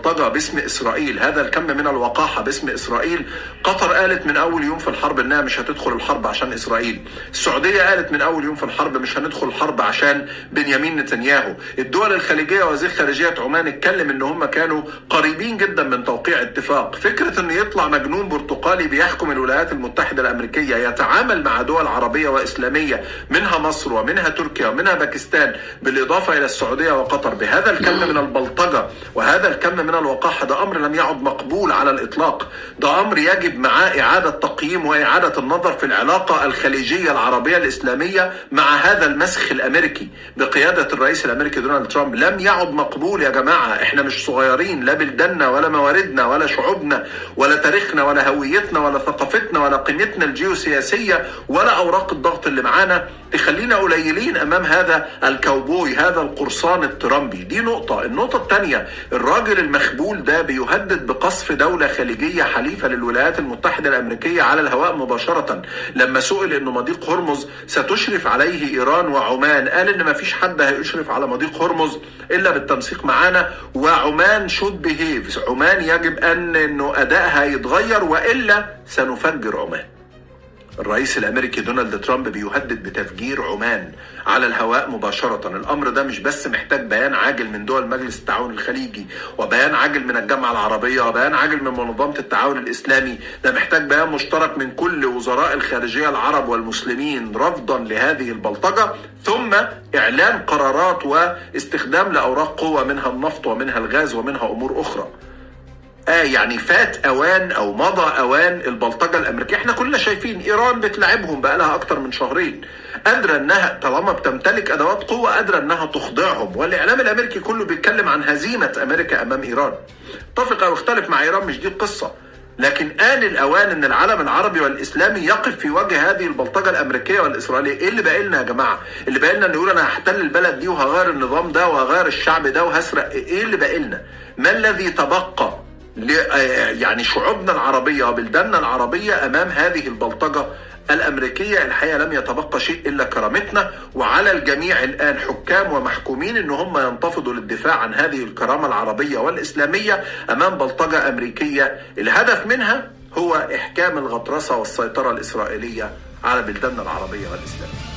البلطجة باسم إسرائيل هذا الكم من الوقاحة باسم إسرائيل قطر قالت من أول يوم في الحرب إنها مش هتدخل الحرب عشان إسرائيل السعودية قالت من أول يوم في الحرب مش هندخل الحرب عشان بنيامين نتنياهو الدول الخليجية وزير خارجية عمان اتكلم إن هم كانوا قريبين جدا من توقيع اتفاق فكرة إن يطلع مجنون برتقالي بيحكم الولايات المتحدة الأمريكية يتعامل مع دول عربية وإسلامية منها مصر ومنها تركيا ومنها باكستان بالإضافة إلى السعودية وقطر بهذا الكم من البلطجة وهذا الكم من الوقاحة ده أمر لم يعد مقبول على الإطلاق ده أمر يجب معاه إعادة تقييم وإعادة النظر في العلاقة الخليجية العربية الإسلامية مع هذا المسخ الأمريكي بقيادة الرئيس الأمريكي دونالد ترامب لم يعد مقبول يا جماعة إحنا مش صغيرين لا بلدنا ولا مواردنا ولا شعوبنا ولا تاريخنا ولا هويتنا ولا ثقافتنا ولا قيمتنا الجيوسياسية ولا أوراق الضغط اللي معانا تخلينا قليلين أمام هذا الكوبوي هذا القرصان الترامبي دي نقطة النقطة الثانية الراجل المخبول ده بيهدد بقصف دولة خليجية حليفة للولايات المتحدة الأمريكية على الهواء مباشرة لما سئل أنه مضيق هرمز ستشرف عليه إيران وعمان قال أن ما فيش حد هيشرف على مضيق هرمز إلا بالتنسيق معانا وعمان شود بيهيف عمان يجب أن أنه أدائها يتغير وإلا سنفجر عمان الرئيس الامريكي دونالد ترامب بيهدد بتفجير عمان على الهواء مباشره الامر ده مش بس محتاج بيان عاجل من دول مجلس التعاون الخليجي وبيان عاجل من الجامعه العربيه وبيان عاجل من منظمه التعاون الاسلامي ده محتاج بيان مشترك من كل وزراء الخارجيه العرب والمسلمين رفضا لهذه البلطجه ثم اعلان قرارات واستخدام لاوراق قوه منها النفط ومنها الغاز ومنها امور اخرى آه يعني فات اوان او مضى اوان البلطجه الامريكيه احنا كلنا شايفين ايران بتلعبهم بقى لها اكتر من شهرين قادره انها طالما بتمتلك ادوات قوه قادره انها تخضعهم والاعلام الامريكي كله بيتكلم عن هزيمه امريكا امام ايران اتفق او اختلف مع ايران مش دي القصه لكن آن الأوان أن العالم العربي والإسلامي يقف في وجه هذه البلطجة الأمريكية والإسرائيلية، إيه اللي باقي لنا يا جماعة؟ اللي باقي لنا إن يقول أنا هحتل البلد دي وهغير النظام ده وهغير الشعب ده وهسرق، إيه اللي باقي لنا؟ ما الذي تبقى يعني شعوبنا العربية وبلداننا العربية أمام هذه البلطجة الأمريكية الحقيقة لم يتبقى شيء إلا كرامتنا وعلى الجميع الآن حكام ومحكومين إن هم ينتفضوا للدفاع عن هذه الكرامة العربية والإسلامية أمام بلطجة أمريكية الهدف منها هو إحكام الغطرسة والسيطرة الإسرائيلية على بلداننا العربية والإسلامية